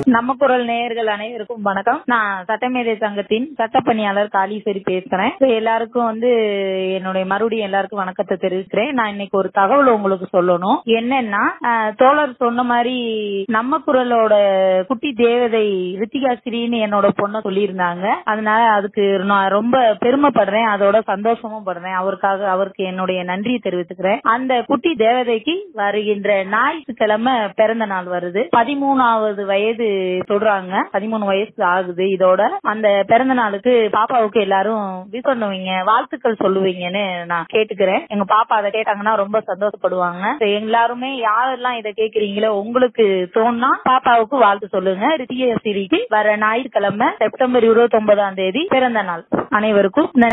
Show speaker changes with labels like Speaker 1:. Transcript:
Speaker 1: நம்ம குரல் நேயர்கள் அனைவருக்கும் வணக்கம் நான் சட்டமேதை சங்கத்தின் சட்டப்பணியாளர் காளீஸ்வரி பேசுறேன் இப்ப எல்லாருக்கும் வந்து என்னுடைய மறுபடியும் எல்லாருக்கும் வணக்கத்தை தெரிவிக்கிறேன் நான் இன்னைக்கு ஒரு தகவல் உங்களுக்கு சொல்லணும் என்னன்னா அஹ், தோழர் சொன்ன மாதிரி நம்ம குரலோட குட்டி தேவதை ரித்திகா ஸ்ரீன்னு என்னோட பொண்ணை சொல்லியிருந்தாங்க அதனால அதுக்கு நான் ரொம்ப பெருமைப்படுறேன் அதோட சந்தோஷமும் படுறேன் அவருக்காக அவருக்கு என்னுடைய நன்றியை தெரிவித்துக்கிறேன் அந்த குட்டி தேவதைக்கு வருகின்ற ஞாயிற்றுக்கிழமை பிறந்த நாள் வருது பதிமூணாவது வயது சொல்றாங்க பதிமூணு வயசு ஆகுது இதோட அந்த பிறந்த நாளுக்கு பாப்பாவுக்கு எல்லாரும் விஷ் பண்ணுவீங்க வாழ்த்துக்கள் சொல்லுவீங்கன்னு நான் கேட்டுக்கிறேன் எங்க பாப்பா அதை கேட்டாங்கன்னா ரொம்ப சந்தோஷப்படுவாங்க So, எல்லாருமே யாரெல்லாம் இதை கேக்குறீங்களோ உங்களுக்கு தோணுனா பாப்பாவுக்கு வாழ்த்து சொல்லுங்க ரித்திகா சிரிக்கு வர ஞாயிற்றுக்கிழமை செப்டம்பர் இருபத்தி ஒன்பதாம் தேதி பிறந்த நாள் அனைவருக்கும் நன்றி